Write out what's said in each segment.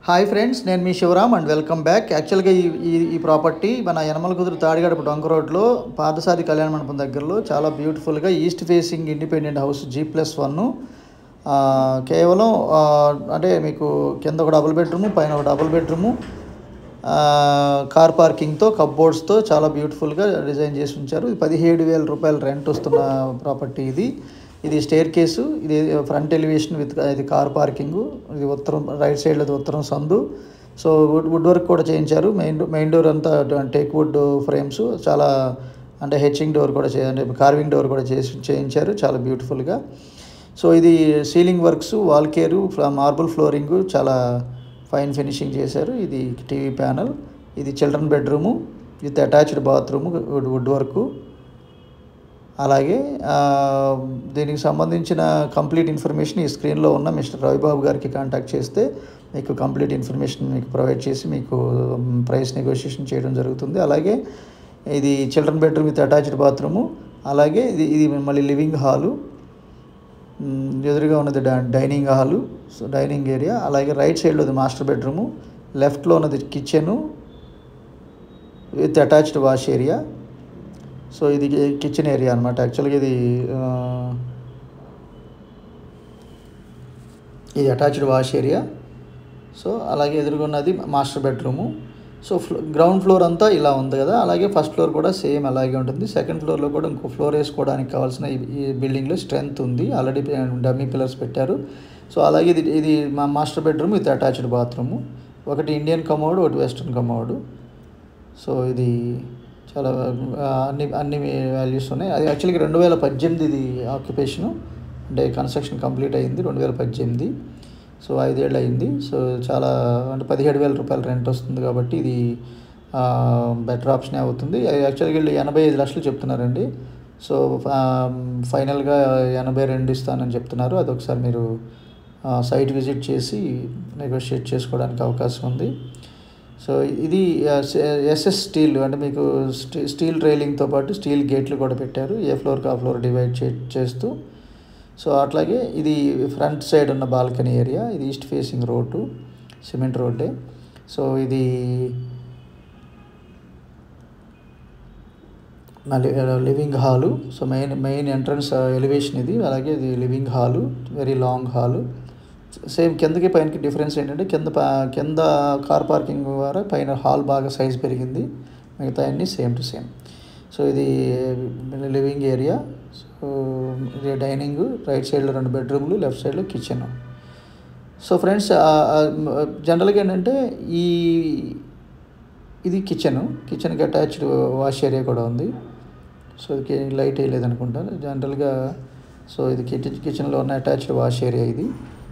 hi friends నేను మీ Shivaram and welcome back యాక్చువల్గా ఈ ఈ ఈ ప్రాపర్టీ మన యనమల కుదురు తాడిగడప డొంక రోడ్లో పాదసారి కళ్యాణ మండపం దగ్గరలో చాలా బ్యూటిఫుల్గా east facing independent house G plus one కేవలం ఆ, అంటే మీకు కింద ఒక డబుల్ బెడ్రూము పైన ఒక డబుల్ బెడ్రూము కార్ పార్కింగ్తో కప్బోర్డ్స్తో చాలా బ్యూటిఫుల్గా డిజైన్ చేసి ఉంచారు ఇది పదిహేడు వేల రూపాయల రెంట్ వస్తున్న ప్రాపర్టీ ఇది ఇది స్టేర్ కేసు ఇది ఫ్రంట్ ఎలివేషన్ విత్ ఇది కార్ పార్కింగ్ ఇది ఉత్తరం రైట్ సైడ్లో ఉత్తరం సందు సో వుడ్ వుడ్ వర్క్ కూడా చేయించారు మెయిన్ మెయిన్ డోర్ అంతా టేక్ వుడ్ ఫ్రేమ్స్ చాలా అంటే హెచ్చింగ్ డోర్ కూడా చే అంటే కార్వింగ్ డోర్ కూడా చేసి చేయించారు చాలా బ్యూటిఫుల్గా సో ఇది ceiling works wall care marble flooring చాలా ఫైన్ ఫినిషింగ్ చేశారు ఇది టీవీ ప్యానల్ ఇది children bedroom with attached bathroom wood wood work అలాగే ఆ, దీనికి సంబంధించిన కంప్లీట్ ఇన్ఫర్మేషన్ ఈ స్క్రీన్లో ఉన్న మిస్టర్ రవిబాబు గారికి కాంటాక్ట్ చేస్తే మీకు కంప్లీట్ ఇన్ఫర్మేషన్ మీకు ప్రొవైడ్ చేసి మీకు ప్రైస్ నెగోషియేషన్ చేయడం జరుగుతుంది అలాగే ఇది children bedroom with attached bathroom అలాగే ఇది ఇది మళ్ళీ లివింగ్ హాలు మ్, ఎదురుగా ఉన్నది డా- dining hall so dining area అలాగే రైట్ సైడ్లో ఉంది మాస్టర్ బెడ్రూము లెఫ్ట్లో ఉన్నది kitchen with attached wash area so ఇది కిచెన్ ఏరియా అనమాట యాక్చువల్గా ఇది ఆ, ఇది అటాచ్డ్ వాష్ ఏరియా సో అలాగే ఎదురుగున్నది మాస్టర్ బెడ్రూము సో ఫ్లో గ్రౌండ్ ఫ్లోర్ అంతా ఇలా ఉంది కదా అలాగే ఫస్ట్ ఫ్లోర్ కూడా సేమ్ అలాగే ఉంటుంది సెకండ్ ఫ్లోర్లో కూడా ఇంకో ఫ్లోర్ వేసుకోవడానికి కావాల్సిన ఈ- ఈ బిల్డింగ్లో స్ట్రెంగ్త్ ఉంది ఆల్రెడీ డమ్మీ పిల్లర్స్ పెట్టారు సో అలాగే ఇది ఇది మా master bedroom with attached bathroom ఒకటి ఇండియన్ కమోడ్ ఒకటి వెస్ట్రన్ కమోడ్ సో ఇది చాలా ఆ, అన్ని అన్ని వాల్యూస్ ఉన్నాయి అది యాక్చువల్గా రెండు వేల పద్దెనిమిది ఇది ఆక్యుపేషను అంటే కన్స్ట్రక్షన్ కంప్లీట్ అయింది రెండు వేల పద్దెనిమిది సో ఐదేళ్ళు అయింది సో చాలా అంటే పదిహేడు వేల రూపాయలు రెంట్ వస్తుంది కాబట్టి ఇది బెటర్ ఆప్షనే అవుతుంది యాక్చువల్గా వీళ్ళు ఎనభై ఐదు లక్షలు చెప్తున్నారండి సో ఫైనల్గా ఎనభై రెండు ఇస్తానని చెప్తున్నారు అది ఒకసారి మీరు సైట్ విజిట్ చేసి నెగోషియేట్ చేసుకోవడానికి అవకాశం ఉంది సో ఇది ఎస్ఎస్ స్టీల్ అంటే మీకు స్టీ స్టీల్ రైలింగ్తో పాటు స్టీల్ గేట్లు కూడా పెట్టారు ఏ ఫ్లోర్కి ఆ ఫ్లోర్ డివైడ్ చే చేస్తూ సో అట్లాగే ఇది ఫ్రంట్ సైడ్ ఉన్న బాల్కనీ ఏరియా ఇది ఈస్ట్ ఫేసింగ్ రోడ్డు సిమెంట్ రోడ్డే సో ఇది మళ్ళీ living hall so main main entrance elevation ఇది అలాగే ఇది living hall very long hall same కిందకి పైనకి డిఫరెన్స్ ఏంటంటే కింద పా- కింద కార్ పార్కింగ్ ద్వారా పైన హాల్ బాగా సైజ్ పెరిగింది మిగతా అన్నీ సేమ్ టు సేమ్ సో ఇది లివింగ్ ఏరియా సో ఇది డైనింగ్ రైట్ సైడ్లో రెండు బెడ్రూమ్లు లెఫ్ట్ సైడ్లో కిచెన్ సో ఫ్రెండ్స్ జనరల్గా ఏంటంటే ఈ ఇది కిచెన్ కిచెన్కి అటాచ్డ్ వాష్ ఏరియా కూడా ఉంది సో ఇది లైట్ వేయలేదు అనుకుంటా జనరల్గా సో ఇది కిచెన్ కిచెన్లో ఉన్న అటాచ్డ్ వాష్ ఏరియా ఇది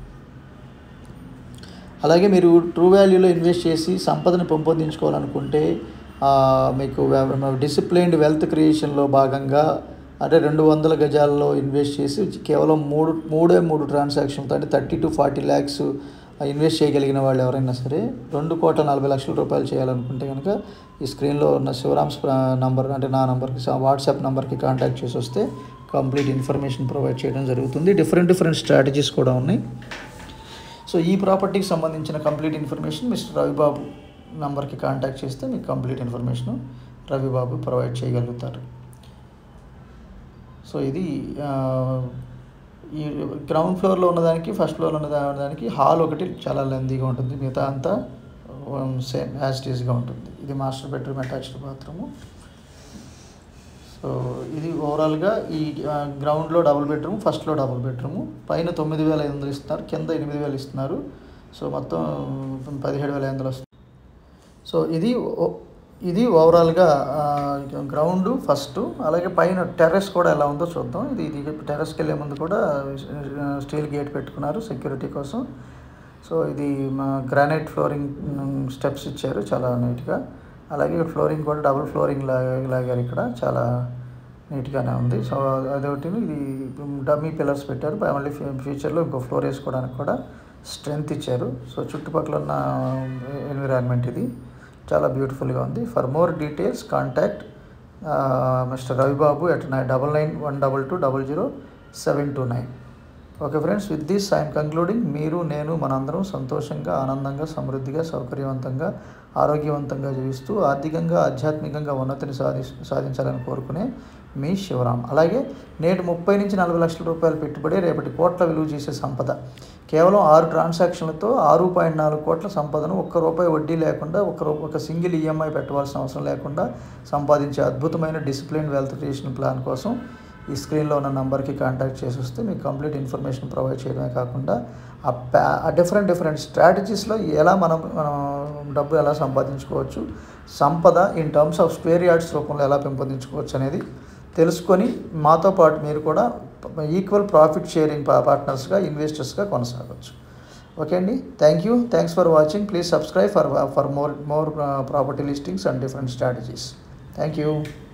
అలాగే మీరు ట్రూ వాల్యూలో ఇన్వెస్ట్ చేసి సంపదను పెంపొందించుకోవాలనుకుంటే ఆ, మీకు డిసిప్లైన్డ్ వెల్త్ క్రియేషన్లో భాగంగా అంటే రెండు వందల గజాల్లో ఇన్వెస్ట్ చేసి కేవలం మూడు మూడే మూడు ట్రాన్సాక్షన్తో అంటే thirty to forty lakhs invest చేయగలిగిన వాళ్ళు ఎవరైనా సరే రెండు కోట్ల నలభై లక్షల రూపాయలు చేయాలనుకుంటే కనుక ఈ స్క్రీన్లో ఉన్న శివరామ్స్ నంబర్ అంటే నా నంబర్కి వాట్సాప్ నంబర్కి కాంటాక్ట్ చేసి వస్తే కంప్లీట్ ఇన్ఫర్మేషన్ ప్రొవైడ్ చేయడం జరుగుతుంది డిఫరెంట్ డిఫరెంట్ స్ట్రాటజీస్ కూడా ఉన్నాయి సో ఈ ప్రాపర్టీకి సంబంధించిన కంప్లీట్ ఇన్ఫర్మేషన్ మిస్టర్ రవిబాబు నంబర్కి కాంటాక్ట్ చేస్తే మీకు కంప్లీట్ ఇన్ఫర్మేషన్ రవిబాబు ప్రొవైడ్ చేయగలుగుతారు సో ఇది ఆ, ఈ గ్రౌండ్ ఫ్లోర్లో ఉన్నదానికి ఫస్ట్ ఫ్లోర్లో ఉన్న దానికి హాల్ ఒకటి చాలా లెందీగా ఉంటుంది మిగతా అంతా సేమ్ యాజ్ టీజ్గా ఉంటుంది ఇది master bedroom attached bathroom so ఇది ఓవరాల్గా ఈ ఆ, గ్రౌండ్లో డబుల్ బెడ్రూమ్ ఫస్ట్లో డబుల్ బెడ్రూము పైన తొమ్మిది వేల ఐదు వందలు ఇస్తున్నారు కింద ఎనిమిది వేలు ఇస్తున్నారు సో మొత్తం పదిహేడు వేల ఐదు వందలు వస్తుంది సో ఇది ఓ- ఇది ఓవరాల్గా గ్రౌండ్ ఫస్ట్ అలాగే పైన టెర్రస్ కూడా ఎలా ఉందో చూద్దాం ఇది ఇది టెర్రస్కి వెళ్ళే ముందు కూడా స్టీల్ గేట్ పెట్టుకున్నారు సెక్యూరిటీ కోసం సో ఇది మా గ్రానైట్ ఫ్లోరింగ్ స్టెప్స్ ఇచ్చారు చాలా నీట్గా అలాగే ఫ్లోరింగ్ కూడా డబుల్ ఫ్లోరింగ్ లాగా లాగారు ఇక్కడ చాలా నీట్గానే ఉంది సో అదొకటి ఇది డమ్మీ పిల్లర్స్ పెట్టారు పై మళ్ళీ ఫ్యూ- ఫ్యూచర్లో ఇంకో ఫ్లోర్ వేసుకోవడానికి కూడా స్ట్రెంగ్త్ ఇచ్చారు సో చుట్టుపక్కల ఉన్న ఎన్విరాన్మెంట్ ఇది చాలా బ్యూటిఫుల్గా ఉంది for more details contact mister Ravibabu at nine double nine one double two double zero seven two nine okay friends with this I'm concluding మీరు నేను మనందరం సంతోషంగా ఆనందంగా సమృద్ధిగా సౌకర్యవంతంగా ఆరోగ్యవంతంగా జీవిస్తూ ఆర్థికంగా ఆధ్యాత్మికంగా ఉన్నతిని సాధి సాధించాలని కోరుకునే మీ శివరాం అలాగే నేటి ముప్పై నుంచి నలభై లక్షల రూపాయల పెట్టుబడి రేపటి కోట్ల విలువ చేసే సంపద కేవలం ఆరు ట్రాన్సాక్షన్లతో ఆరు పాయింట్ నాలుగు కోట్ల సంపదను ఒక్క రూపాయి వడ్డీ లేకుండా ఒక రూ ఒక సింగిల్ ఈఎంఐ పెట్టవలసిన అవసరం లేకుండా సంపాదించే అద్భుతమైన డిసిప్లిన్ వెల్త్ క్రియేషన్ ప్లాన్ కోసం ఈ స్క్రీన్లో ఉన్న నంబర్కి కాంటాక్ట్ చేసి వస్తే మీకు కంప్లీట్ ఇన్ఫర్మేషన్ ప్రొవైడ్ చేయడమే కాకుండా ఆ ప్యా ఆ డిఫరెంట్ డిఫరెంట్ స్ట్రాటజీస్లో ఎలా మనం మనం డబ్బు ఎలా సంపాదించుకోవచ్చు సంపద in terms of square yards రూపంలో ఎలా పెంపొందించుకోవచ్చు అనేది తెలుసుకొని మాతో పాటు మీరు కూడా ఈక్వల్ ప్రాఫిట్ షేరింగ్ పార్ట్నర్స్గా ఇన్వెస్టర్స్గా కొనసాగవచ్చు ఓకే అండి thank you thanks for watching please subscribe for for more more property listings and different strategies thank you